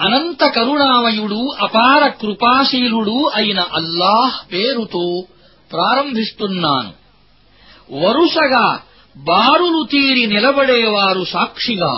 అనంత కరుణామయుడు అపార కృపాశీలుడు అయిన అల్లాహ్ పేరుతో ప్రారంభిస్తున్నాను వరుసగా బారులు తీరి నిలబడేవారు సాక్షిగా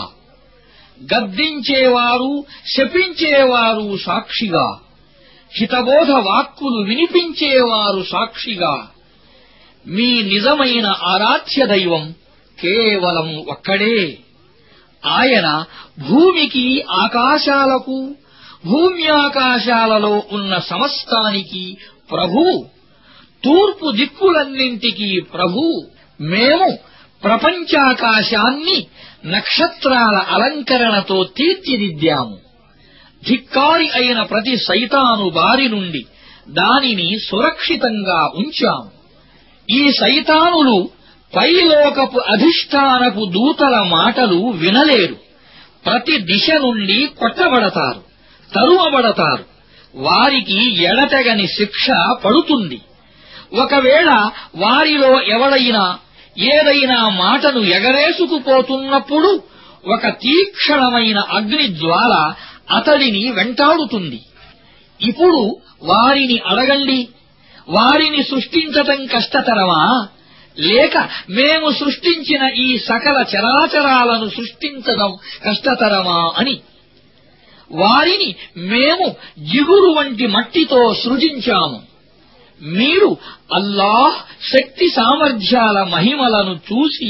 గద్దించేవారు శపించేవారు సాక్షిగా హితబోధ వాక్కులు వినిపించేవారు సాక్షిగా మీ నిజమైన ఆరాధ్య దైవం కేవలం ఒక్కడే ఆయన భూమికి ఆకాశాలకు భూమ్యాకాశాలలో ఉన్న సమస్తానికి ప్రభు తూర్పు దిక్కులన్నింటికీ ప్రభు మేము ప్రపంచాకాశాన్ని నక్షత్రాల అలంకరణతో తీర్చిదిద్దాము ధిక్కారి అయిన ప్రతి సైతాను బారి నుండి దానిని సురక్షితంగా ఉంచాము ఈ సైతానులు పైలోకపు అధిష్టానపు దూతల మాటలు వినలేరు ప్రతి దిశ నుండి కొట్టబడతారు తరుమబడతారు వారికి ఎడతెగని శిక్ష పడుతుంది ఒకవేళ వారిలో ఎవడైనా ఏదైనా మాటను ఎగరేసుకుపోతున్నప్పుడు ఒక తీక్షణమైన అగ్ని జ్వాల అతడిని వెంటాడుతుంది ఇప్పుడు వారిని అడగండి వారిని సృష్టించటం కష్టతరమా లేక మేము సృష్టించిన ఈ సకల చరాచరాలను సృష్టించడం కష్టతరమా అని వారిని మేము జిగురు వంటి మట్టితో సృజించాము మీరు అల్లాహ్ శక్తి సామర్థ్యాల మహిమలను చూసి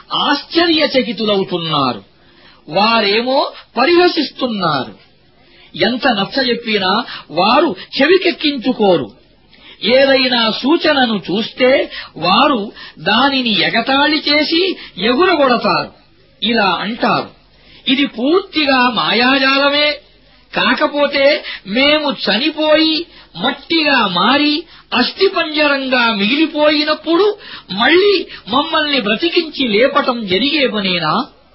ఆశ్చర్యచకితులవుతున్నారు వారేమో పరిహసిస్తున్నారు ఎంత నచ్చజెప్పినా వారు చెవికెక్కించుకోరు ఏదైనా సూచనను చూస్తే వారు దానిని ఎగతాళి చేసి ఎగురగొడతారు ఇలా అంటారు ఇది పూర్తిగా మాయాజాలమే కాకపోతే మేము చనిపోయి మట్టిగా మారి అస్థిపంజరంగా మిగిలిపోయినప్పుడు మళ్లీ మమ్మల్ని బ్రతికించి లేపటం జరిగే పనేనా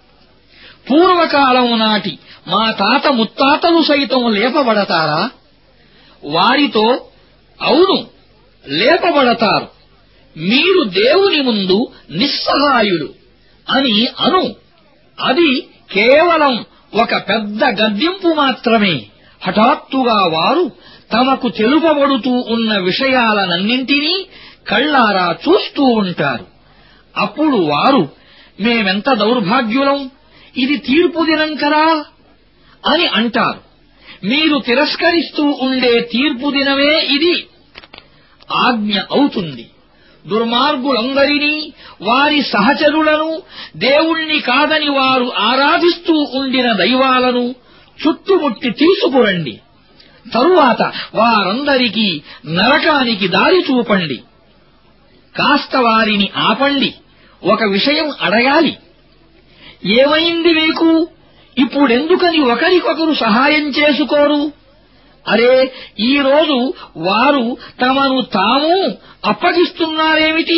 పూర్వకాలం నాటి మా తాత ముత్తాతలు సైతం లేపబడతారా వారితో అవును లేపబడతారు మీరు దేవుని ముందు నిస్సహాయులు అని అను అది కేవలం ఒక పెద్ద గద్దింపు మాత్రమే హఠాత్తుగా వారు తమకు తెలుపబడుతూ ఉన్న విషయాలనన్నింటినీ కళ్ళారా చూస్తూ ఉంటారు అప్పుడు వారు మేమెంత దౌర్భాగ్యులం ఇది తీర్పు దినం కదా అని అంటారు మీరు తిరస్కరిస్తూ ఉండే తీర్పు దినమే ఇది ఆజ్ఞ అవుతుంది దుర్మార్గులందరినీ వారి సహచరులను దేవుణ్ణి కాదని వారు ఆరాధిస్తూ ఉండిన దైవాలను చుట్టుముట్టి తీసుకురండి తరువాత వారందరికీ నరకానికి దారి చూపండి కాస్త వారిని ఆపండి ఒక విషయం అడగాలి ఏమైంది మీకు ఇప్పుడెందుకని ఒకరికొకరు సహాయం చేసుకోరు అరే ఈరోజు వారు తమను తాము అప్పగిస్తున్నారేమిటి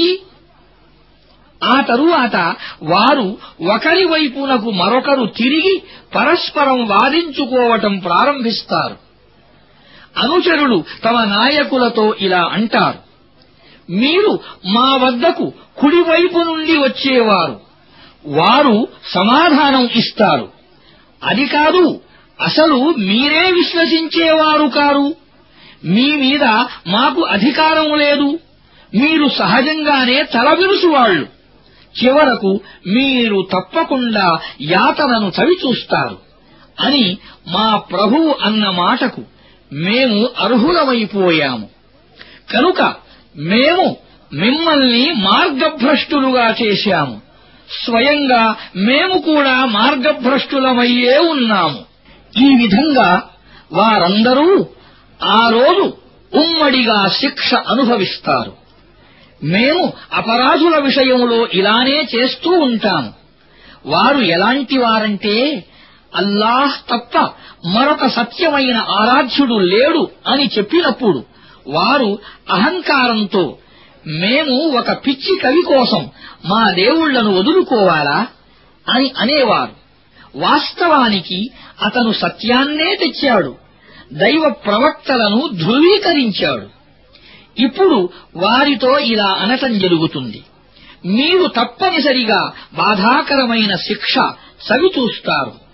ఆ తరువాత వారు ఒకరి వైపునకు మరొకరు తిరిగి పరస్పరం వాదించుకోవటం ప్రారంభిస్తారు అనుచరులు తమ నాయకులతో ఇలా అంటారు మీరు మా వద్దకు కుడివైపు నుండి వచ్చేవారు వారు సమాధానం ఇస్తారు అది కాదు అసలు మీరే విశ్వసించేవారు కారు మీ మీద మాకు అధికారం లేదు మీరు సహజంగానే తలవిరుసువాళ్లు చివరకు మీరు తప్పకుండా యాతనను చవిచూస్తారు అని మా ప్రభువు అన్న మాటకు మేము అర్హులమైపోయాము కనుక మేము మిమ్మల్ని మార్గభ్రష్టులుగా చేశాము స్వయంగా మేము కూడా మార్గభ్రష్టులమయ్యే ఉన్నాము ఈ విధంగా వారందరూ ఆ రోజు ఉమ్మడిగా శిక్ష అనుభవిస్తారు మేము అపరాధుల విషయంలో ఇలానే చేస్తూ ఉంటాము వారు ఎలాంటి వారంటే అల్లాహ్ తప్ప మరొక సత్యమైన ఆరాధ్యుడు లేడు అని చెప్పినప్పుడు వారు అహంకారంతో మేము ఒక పిచ్చి కవి కోసం మా దేవుళ్లను వదులుకోవాలా అని అనేవారు వాస్తవానికి అతను సత్యాన్నే తెచ్చాడు దైవ ప్రవక్తలను ధృవీకరించాడు ఇప్పుడు వారితో ఇలా అనటం జరుగుతుంది మీరు తప్పనిసరిగా బాధాకరమైన శిక్ష సవిచూస్తారు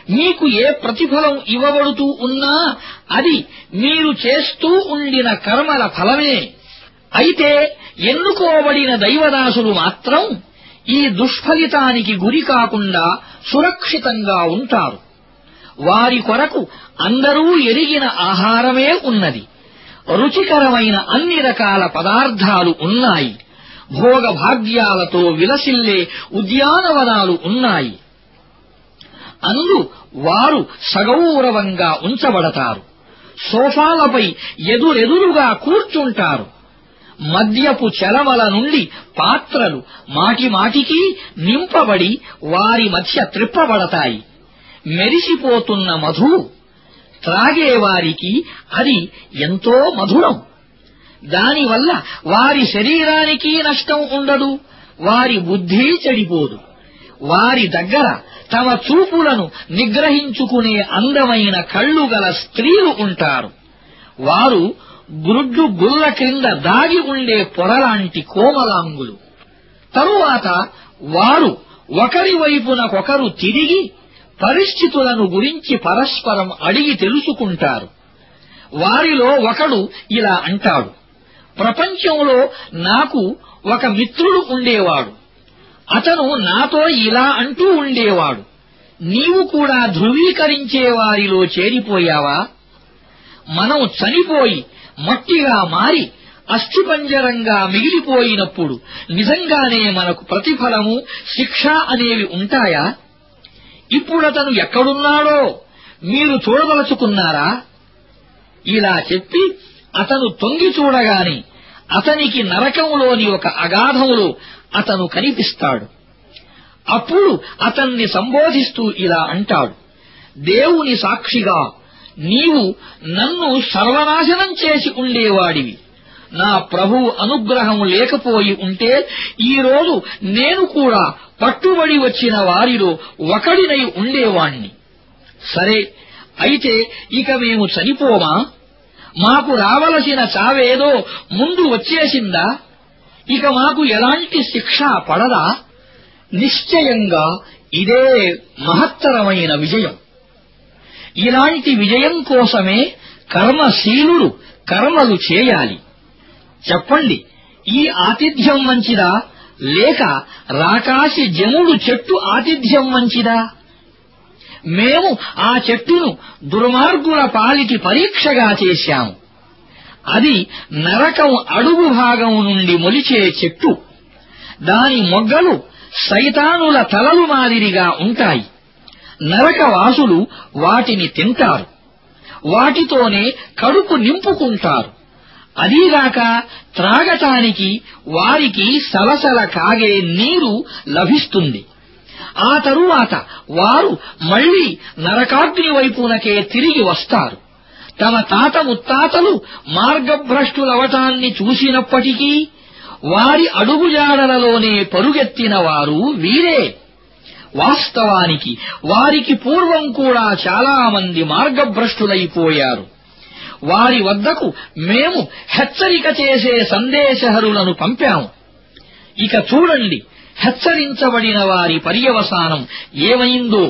మీకు ఏ ప్రతిఫలం ఇవ్వబడుతూ ఉన్నా అది మీరు చేస్తూ ఉండిన కర్మల ఫలమే అయితే ఎన్నుకోబడిన దైవదాసులు మాత్రం ఈ దుష్ఫలితానికి గురి కాకుండా సురక్షితంగా ఉంటారు వారి కొరకు అందరూ ఎరిగిన ఆహారమే ఉన్నది రుచికరమైన అన్ని రకాల పదార్థాలు ఉన్నాయి భోగభాగ్యాలతో విలసిల్లే ఉద్యానవనాలు ఉన్నాయి అందు వారు సగౌరవంగా ఉంచబడతారు సోఫాలపై ఎదురెదురుగా కూర్చుంటారు మద్యపు చెలవల నుండి పాత్రలు మాటిమాటికి నింపబడి వారి మధ్య త్రిప్పబడతాయి మెరిసిపోతున్న మధు త్రాగేవారికి అది ఎంతో మధురం దానివల్ల వారి శరీరానికి నష్టం ఉండదు వారి బుద్ధి చెడిపోదు వారి దగ్గర తమ చూపులను నిగ్రహించుకునే అందమైన కళ్ళు గల స్త్రీలు ఉంటారు వారు గురుడ్డు గుల్ల క్రింద దాగి ఉండే పొరలాంటి కోమలాంగులు తరువాత వారు ఒకరి వైపునకొకరు తిరిగి పరిస్థితులను గురించి పరస్పరం అడిగి తెలుసుకుంటారు వారిలో ఒకడు ఇలా అంటాడు ప్రపంచంలో నాకు ఒక మిత్రుడు ఉండేవాడు అతను నాతో ఇలా అంటూ ఉండేవాడు నీవు కూడా ధృవీకరించే వారిలో చేరిపోయావా మనం చనిపోయి మట్టిగా మారి అస్థిపంజరంగా మిగిలిపోయినప్పుడు నిజంగానే మనకు ప్రతిఫలము శిక్ష అనేవి ఉంటాయా ఇప్పుడతను ఎక్కడున్నాడో మీరు చూడదలుచుకున్నారా ఇలా చెప్పి అతను తొంగి చూడగాని అతనికి నరకంలోని ఒక అగాధములో అతను కనిపిస్తాడు అప్పుడు అతన్ని సంబోధిస్తూ ఇలా అంటాడు దేవుని సాక్షిగా నీవు నన్ను సర్వనాశనం చేసి ఉండేవాడివి నా ప్రభువు అనుగ్రహం లేకపోయి ఉంటే ఈరోజు నేను కూడా పట్టుబడి వచ్చిన వారిలో ఒకడినై ఉండేవాణ్ణి సరే అయితే ఇక మేము చనిపోమా మాకు రావలసిన చావేదో ముందు వచ్చేసిందా ఇక మాకు ఎలాంటి శిక్ష పడదా నిశ్చయంగా ఇదే మహత్తరమైన విజయం ఇలాంటి విజయం కోసమే కర్మశీలుడు కర్మలు చేయాలి చెప్పండి ఈ ఆతిథ్యం మంచిదా లేక రాకాసి జముడు చెట్టు ఆతిథ్యం మంచిదా మేము ఆ చెట్టును దుర్మార్గుల పాలిటి పరీక్షగా చేశాము అది నరకం అడుగు భాగం నుండి మొలిచే చెట్టు దాని మొగ్గలు సైతానుల తలలు మాదిరిగా ఉంటాయి నరకవాసులు వాటిని తింటారు వాటితోనే కడుపు నింపుకుంటారు అదీగాక త్రాగటానికి వారికి సలసల కాగే నీరు లభిస్తుంది ఆ తరువాత వారు మళ్లీ నరకాగ్ని వైపునకే తిరిగి వస్తారు తమ తాత ముత్తాతలు మార్గభ్రష్టులవటాన్ని చూసినప్పటికీ వారి అడుగుజాడలలోనే పరుగెత్తిన వారు వీరే వాస్తవానికి వారికి పూర్వం కూడా చాలా మంది మార్గభ్రష్టులైపోయారు వారి వద్దకు మేము హెచ్చరిక చేసే సందేశహరులను పంపాము ఇక చూడండి హెచ్చరించబడిన వారి పర్యవసానం ఏమైందో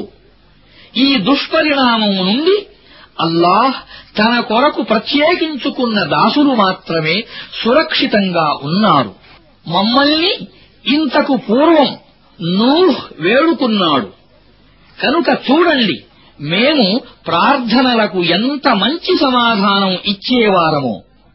ఈ దుష్పరిణామం నుండి అల్లాహ్ తన కొరకు ప్రత్యేకించుకున్న దాసులు మాత్రమే సురక్షితంగా ఉన్నారు మమ్మల్ని ఇంతకు పూర్వం నూహ్ వేడుకున్నాడు కనుక చూడండి మేము ప్రార్థనలకు ఎంత మంచి సమాధానం ఇచ్చేవారమో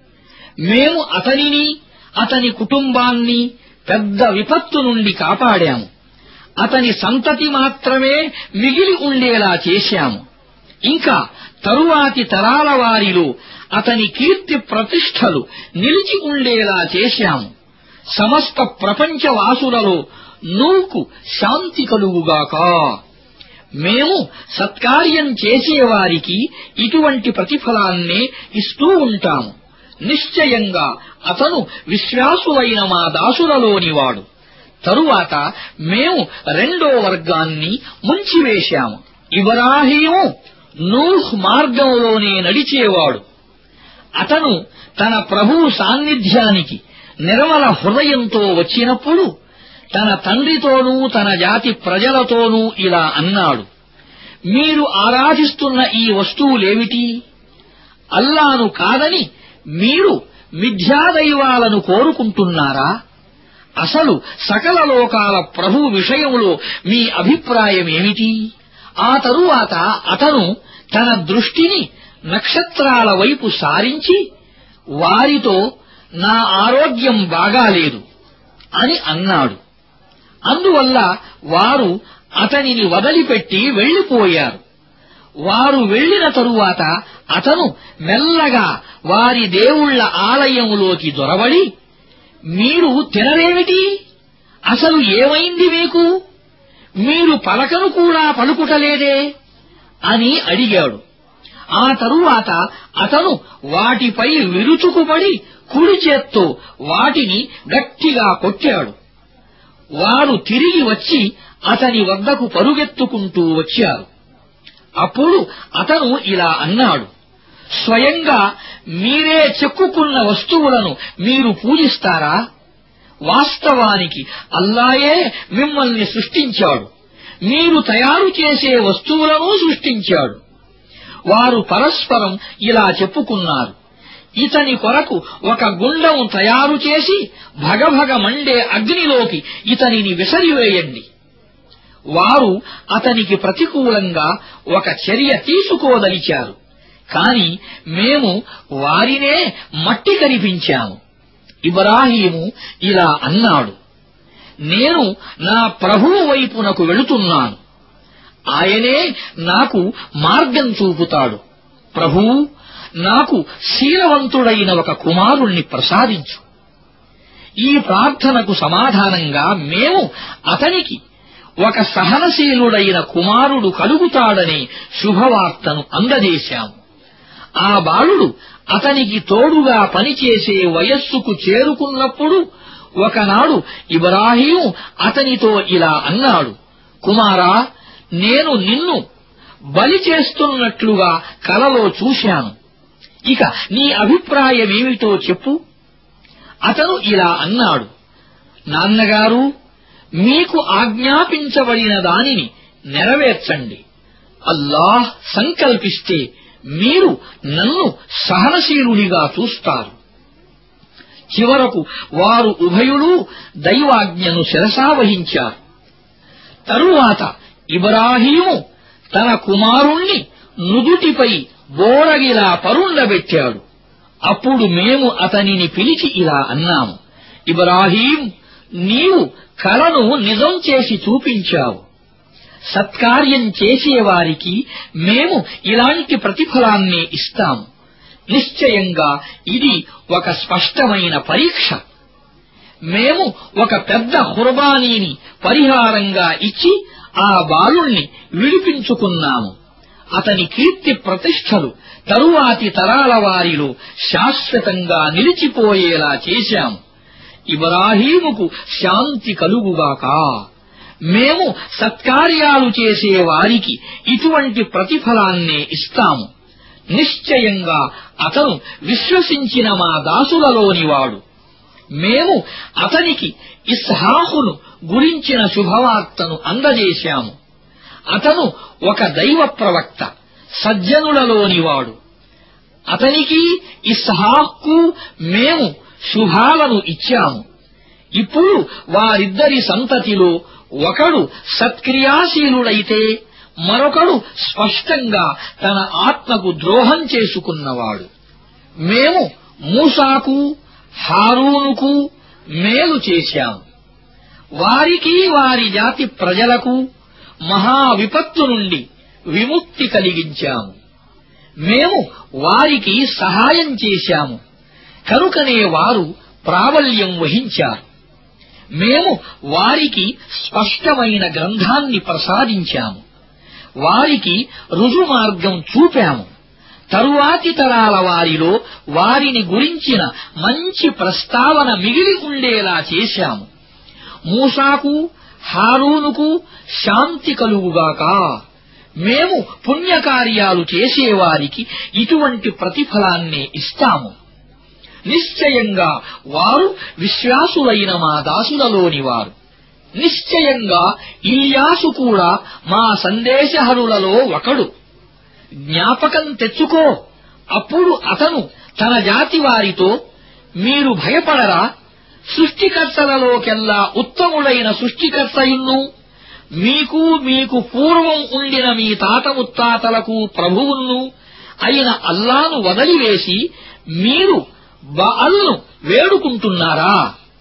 మేము అతనిని అతని కుటుంబాన్ని పెద్ద విపత్తు నుండి కాపాడాము అతని సంతతి మాత్రమే మిగిలి ఉండేలా చేశాము ఇంకా తరువాతి తరాల వారిలో అతని కీర్తి ప్రతిష్టలు నిలిచి ఉండేలా చేశాము సమస్త ప్రపంచవాసులలో నూకు శాంతి కలుగుగాక మేము సత్కార్యం చేసేవారికి ఇటువంటి ప్రతిఫలాన్నే ఇస్తూ ఉంటాము నిశ్చయంగా అతను విశ్వాసులైన మా దాసులలోనివాడు తరువాత మేము రెండో వర్గాన్ని ముంచివేశాము ఇబ్రాహీము నూహ్ మార్గంలోనే నడిచేవాడు అతను తన ప్రభువు సాన్నిధ్యానికి నిర్మల హృదయంతో వచ్చినప్పుడు తన తండ్రితోనూ తన జాతి ప్రజలతోనూ ఇలా అన్నాడు మీరు ఆరాధిస్తున్న ఈ వస్తువులేమిటి అల్లాను కాదని మీరు మిథ్యాదైవాలను కోరుకుంటున్నారా అసలు సకల లోకాల ప్రభు విషయంలో మీ అభిప్రాయమేమిటి ఆ తరువాత అతను తన దృష్టిని నక్షత్రాల వైపు సారించి వారితో నా ఆరోగ్యం బాగాలేదు అని అన్నాడు అందువల్ల వారు అతనిని వదిలిపెట్టి వెళ్లిపోయారు వారు వెళ్లిన తరువాత అతను మెల్లగా వారి దేవుళ్ల ఆలయంలోకి దొరబడి మీరు తినరేమిటి అసలు ఏమైంది మీకు మీరు పలకను కూడా పలుకుటలేదే అని అడిగాడు ఆ తరువాత అతను వాటిపై విరుచుకుపడి కుడి చేత్తో వాటిని గట్టిగా కొట్టాడు వారు తిరిగి వచ్చి అతని వద్దకు పరుగెత్తుకుంటూ వచ్చారు అప్పుడు అతను ఇలా అన్నాడు స్వయంగా మీరే చెక్కుకున్న వస్తువులను మీరు పూజిస్తారా వాస్తవానికి అల్లాయే మిమ్మల్ని సృష్టించాడు మీరు తయారు చేసే వస్తువులను సృష్టించాడు వారు పరస్పరం ఇలా చెప్పుకున్నారు ఇతని కొరకు ఒక గుండం తయారు చేసి భగభగ మండే అగ్నిలోకి ఇతనిని విసరివేయండి వారు అతనికి ప్రతికూలంగా ఒక చర్య తీసుకోదలిచారు కాని మేము వారినే మట్టి కనిపించాము ఇబ్రాహీము ఇలా అన్నాడు నేను నా ప్రభువు వైపునకు వెళుతున్నాను ఆయనే నాకు మార్గం చూపుతాడు ప్రభువు నాకు శీలవంతుడైన ఒక కుమారుణ్ణి ప్రసాదించు ఈ ప్రార్థనకు సమాధానంగా మేము అతనికి ఒక సహనశీలుడైన కుమారుడు కలుగుతాడనే శుభవార్తను అందజేశాము ఆ బాలుడు అతనికి తోడుగా పనిచేసే వయస్సుకు చేరుకున్నప్పుడు ఒకనాడు ఇబ్రాహీం అతనితో ఇలా అన్నాడు కుమారా నేను నిన్ను బలి చేస్తున్నట్లుగా కలలో చూశాను ఇక నీ అభిప్రాయమేమిటో చెప్పు అతను ఇలా అన్నాడు నాన్నగారు మీకు ఆజ్ఞాపించబడిన దానిని నెరవేర్చండి అల్లాహ్ సంకల్పిస్తే మీరు నన్ను సహనశీలునిగా చూస్తారు చివరకు వారు ఉభయులు దైవాజ్ఞను శిరసావహించారు తరువాత ఇబ్రాహీము తన కుమారుణ్ణి నుదుటిపై బోరగిలా పరుండబెట్టాడు అప్పుడు మేము అతనిని పిలిచి ఇలా అన్నాము ఇబ్రాహీం నీవు కలను నిజం చేసి చూపించావు సత్కార్యం చేసేవారికి మేము ఇలాంటి ప్రతిఫలాన్నే ఇస్తాము నిశ్చయంగా ఇది ఒక స్పష్టమైన పరీక్ష మేము ఒక పెద్ద హుర్బానీని పరిహారంగా ఇచ్చి ఆ బాలుణ్ణి విడిపించుకున్నాము అతని కీర్తి ప్రతిష్టలు తరువాతి తరాల వారిలో శాశ్వతంగా నిలిచిపోయేలా చేశాము ఇబ్రాహీముకు శాంతి కలుగుగాక మేము సత్కార్యాలు చేసే వారికి ఇటువంటి ప్రతిఫలాన్నే ఇస్తాము నిశ్చయంగా అతను విశ్వసించిన మా దాసులలోనివాడు మేము అతనికి ఇస్హాహును గురించిన శుభవార్తను అందజేశాము అతను ఒక దైవ ప్రవక్త సజ్జనులలోనివాడు అతనికి ఇస్హాక్కు మేము శుభాలను ఇచ్చాము ఇప్పుడు వారిద్దరి సంతతిలో ఒకడు సత్క్రియాశీలుడైతే మరొకడు స్పష్టంగా తన ఆత్మకు ద్రోహం చేసుకున్నవాడు మేము మూసాకు హారూనుకు మేలు చేశాము వారికి వారి జాతి ప్రజలకు మహా విపత్తు నుండి విముక్తి కలిగించాము మేము వారికి సహాయం చేశాము కనుకనే వారు ప్రాబల్యం వహించారు మేము వారికి స్పష్టమైన గ్రంథాన్ని ప్రసాదించాము వారికి రుజుమార్గం చూపాము తరువాతి తరాల వారిలో వారిని గురించిన మంచి ప్రస్తావన మిగిలి ఉండేలా చేశాము మూసాకు హారూనుకు శాంతి కలుగుగాక మేము పుణ్యకార్యాలు చేసేవారికి ఇటువంటి ప్రతిఫలాన్నే ఇస్తాము నిశ్చయంగా వారు విశ్వాసులైన మా దాసులలోని వారు నిశ్చయంగా ఇల్యాసు కూడా మా సందేశహరులలో ఒకడు జ్ఞాపకం తెచ్చుకో అప్పుడు అతను తన జాతి వారితో మీరు భయపడరా సృష్టికర్తలలోకెల్లా ఉత్తముడైన సృష్టికర్తయున్ను మీకు మీకు పూర్వం ఉండిన మీ తాత ముత్తాతలకు ప్రభువును అయిన అల్లాను వదిలివేసి మీరు బఅల్ను వేడుకుంటున్నారా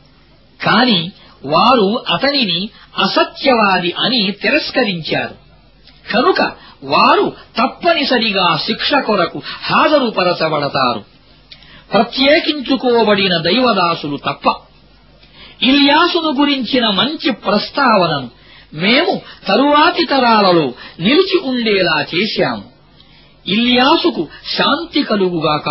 కాని వారు అతనిని అసత్యవాది అని తిరస్కరించారు కనుక వారు తప్పనిసరిగా శిక్ష కొరకు హాజరుపరచబడతారు ప్రత్యేకించుకోబడిన దైవదాసులు తప్ప ఇల్యాసును గురించిన మంచి ప్రస్తావనను మేము తరువాతి తరాలలో నిలిచి ఉండేలా చేశాము ఇల్యాసుకు శాంతి కలుగుగాక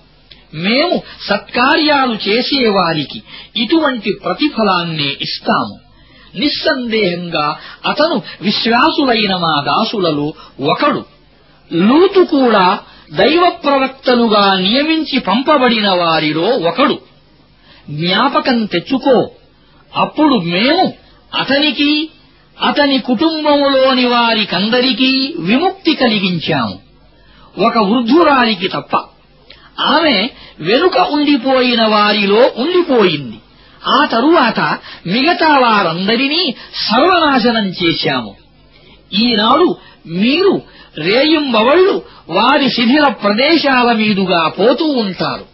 మేము సత్కార్యాలు చేసేవారికి ఇటువంటి ప్రతిఫలాన్నే ఇస్తాము నిస్సందేహంగా అతను విశ్వాసులైన మా దాసులలో ఒకడు లూతు కూడా దైవ ప్రవక్తలుగా నియమించి పంపబడిన వారిలో ఒకడు జ్ఞాపకం తెచ్చుకో అప్పుడు మేము అతనికి అతని కుటుంబములోని వారికందరికీ విముక్తి కలిగించాము ఒక వృద్ధురాలికి తప్ప ఆమె వెనుక ఉండిపోయిన వారిలో ఉండిపోయింది ఆ తరువాత మిగతా వారందరినీ సర్వనాశనం చేశాము ఈనాడు మీరు రేయింబవళ్లు వారి శిథిల ప్రదేశాల మీదుగా పోతూ ఉంటారు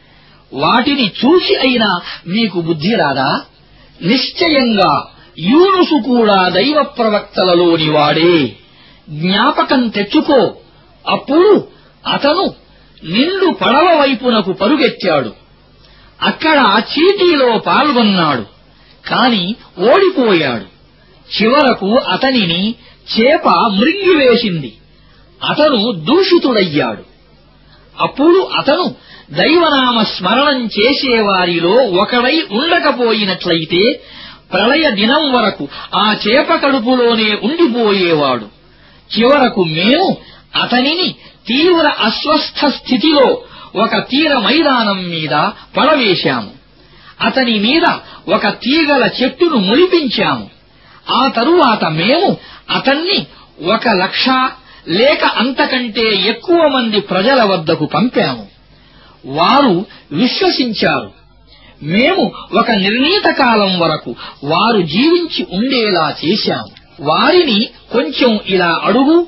వాటిని చూసి అయినా మీకు బుద్ధి రాదా నిశ్చయంగా యూనుసు కూడా దైవ ప్రవక్తలలోని వాడే జ్ఞాపకం తెచ్చుకో అప్పుడు అతను నిండు పడవ వైపునకు పరుగెత్తాడు అక్కడ చీటీలో పాల్గొన్నాడు కాని ఓడిపోయాడు చివరకు అతనిని చేప మృంగివేసింది అతను దూషితుడయ్యాడు అప్పుడు అతను దైవనామ స్మరణం చేసేవారిలో ఒకడై ఉండకపోయినట్లయితే ప్రళయ దినం వరకు ఆ చేప కడుపులోనే ఉండిపోయేవాడు చివరకు మేము అతనిని తీవ్ర అస్వస్థ స్థితిలో ఒక తీర మైదానం మీద పడవేశాము అతని మీద ఒక తీగల చెట్టును ములిపించాము ఆ తరువాత మేము అతన్ని ఒక లక్ష లేక అంతకంటే ఎక్కువ మంది ప్రజల వద్దకు పంపాము వారు విశ్వసించారు మేము ఒక నిర్ణీత కాలం వరకు వారు జీవించి ఉండేలా చేశాము వారిని కొంచెం ఇలా అడుగు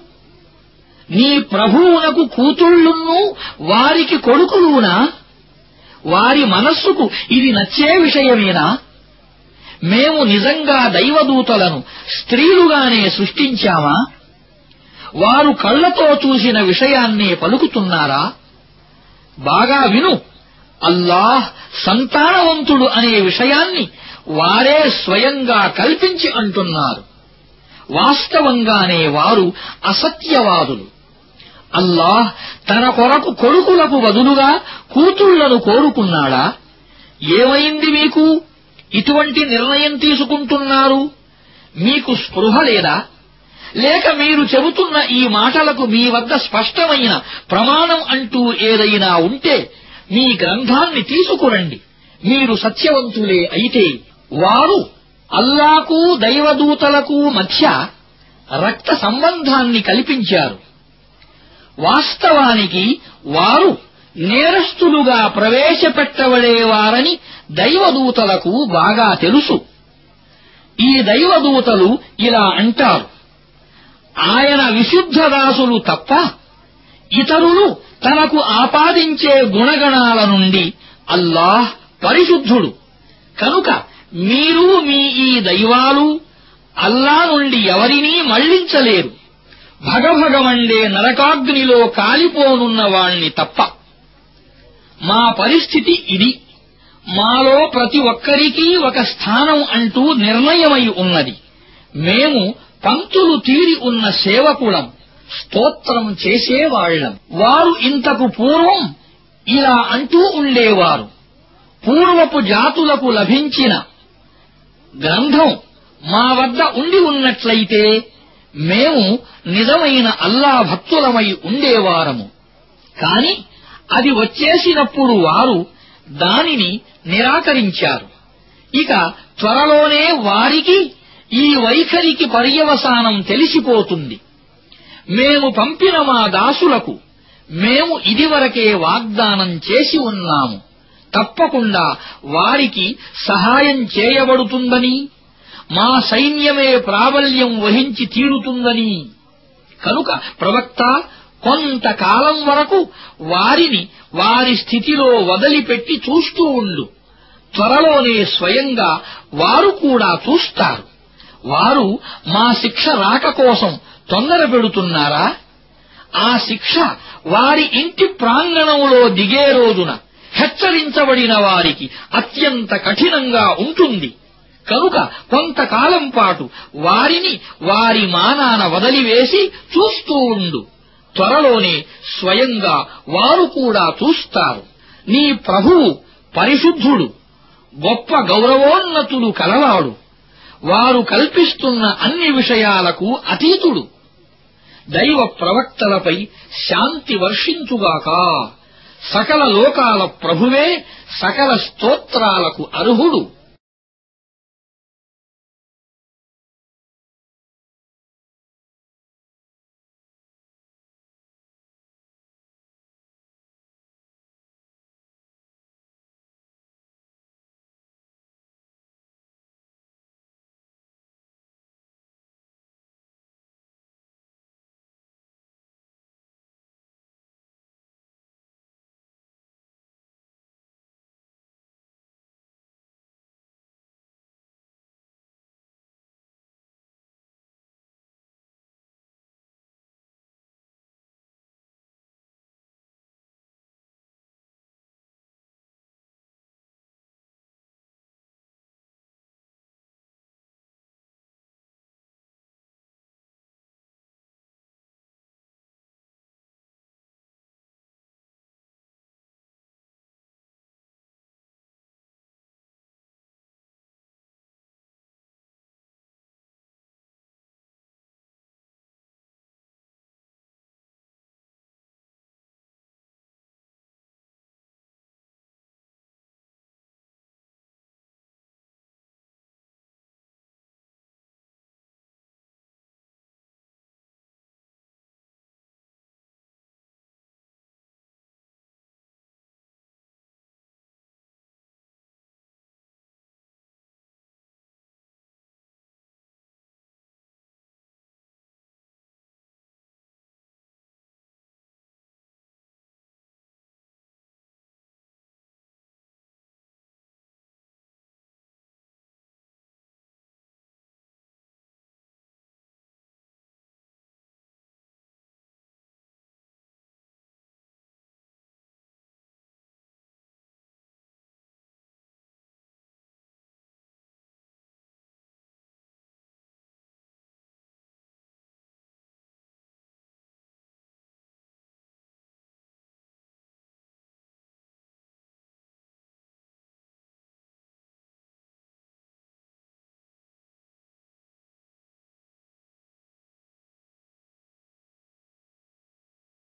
నీ ప్రభువునకు కూతుళ్ళును వారికి కొడుకులునా వారి మనస్సుకు ఇది నచ్చే విషయమేనా మేము నిజంగా దైవదూతలను స్త్రీలుగానే సృష్టించామా వారు కళ్లతో చూసిన విషయాన్నే పలుకుతున్నారా బాగా విను అల్లాహ్ సంతానవంతుడు అనే విషయాన్ని వారే స్వయంగా కల్పించి అంటున్నారు వాస్తవంగానే వారు అసత్యవాదులు అల్లాహ్ తన కొరకు కొడుకులకు బదులుగా కూతుళ్లను కోరుకున్నాడా ఏమైంది మీకు ఇటువంటి నిర్ణయం తీసుకుంటున్నారు మీకు స్పృహ లేదా లేక మీరు చెబుతున్న ఈ మాటలకు మీ వద్ద స్పష్టమైన ప్రమాణం అంటూ ఏదైనా ఉంటే మీ గ్రంథాన్ని తీసుకురండి మీరు సత్యవంతులే అయితే వారు అల్లాకు దైవదూతలకు మధ్య రక్త సంబంధాన్ని కల్పించారు వాస్తవానికి వారు నేరస్తులుగా ప్రవేశపెట్టబడేవారని దైవదూతలకు బాగా తెలుసు ఈ దైవదూతలు ఇలా అంటారు ఆయన విశుద్ధ దాసులు తప్ప ఇతరులు తనకు ఆపాదించే గుణగణాల నుండి అల్లాహ్ పరిశుద్ధుడు కనుక మీరు మీ ఈ దైవాలు అల్లా నుండి ఎవరినీ మళ్లించలేరు భగభగమండే నరకాగ్నిలో కాలిపోనున్న వాణ్ణి తప్ప మా పరిస్థితి ఇది మాలో ప్రతి ఒక్కరికీ ఒక స్థానం అంటూ నిర్ణయమై ఉన్నది మేము పంక్తులు తీరి ఉన్న సేవకులం స్తోత్రం చేసేవాళ్లం వారు ఇంతకు పూర్వం ఇలా అంటూ ఉండేవారు పూర్వపు జాతులకు లభించిన గ్రంథం మా వద్ద ఉండి ఉన్నట్లయితే మేము నిజమైన అల్లా భక్తులమై ఉండేవారము కాని అది వచ్చేసినప్పుడు వారు దానిని నిరాకరించారు ఇక త్వరలోనే వారికి ఈ వైఖరికి పర్యవసానం తెలిసిపోతుంది మేము పంపిన మా దాసులకు మేము ఇదివరకే వాగ్దానం చేసి ఉన్నాము తప్పకుండా వారికి సహాయం చేయబడుతుందని మా సైన్యమే ప్రాబల్యం వహించి తీరుతుందని కనుక ప్రవక్త కొంతకాలం వరకు వారిని వారి స్థితిలో వదిలిపెట్టి చూస్తూ ఉండు త్వరలోనే స్వయంగా వారు కూడా చూస్తారు వారు మా శిక్ష రాక కోసం తొందర పెడుతున్నారా ఆ శిక్ష వారి ఇంటి ప్రాంగణంలో దిగే రోజున హెచ్చరించబడిన వారికి అత్యంత కఠినంగా ఉంటుంది కనుక కొంతకాలం పాటు వారిని వారి మానాన వదిలివేసి చూస్తూ ఉండు త్వరలోనే స్వయంగా వారు కూడా చూస్తారు నీ ప్రభువు పరిశుద్ధుడు గొప్ప గౌరవోన్నతులు కలవాడు వారు కల్పిస్తున్న అన్ని విషయాలకు అతీతుడు దైవ ప్రవక్తలపై శాంతి వర్షించుగాక సకల లోకాల ప్రభువే సకల స్తోత్రాలకు అర్హుడు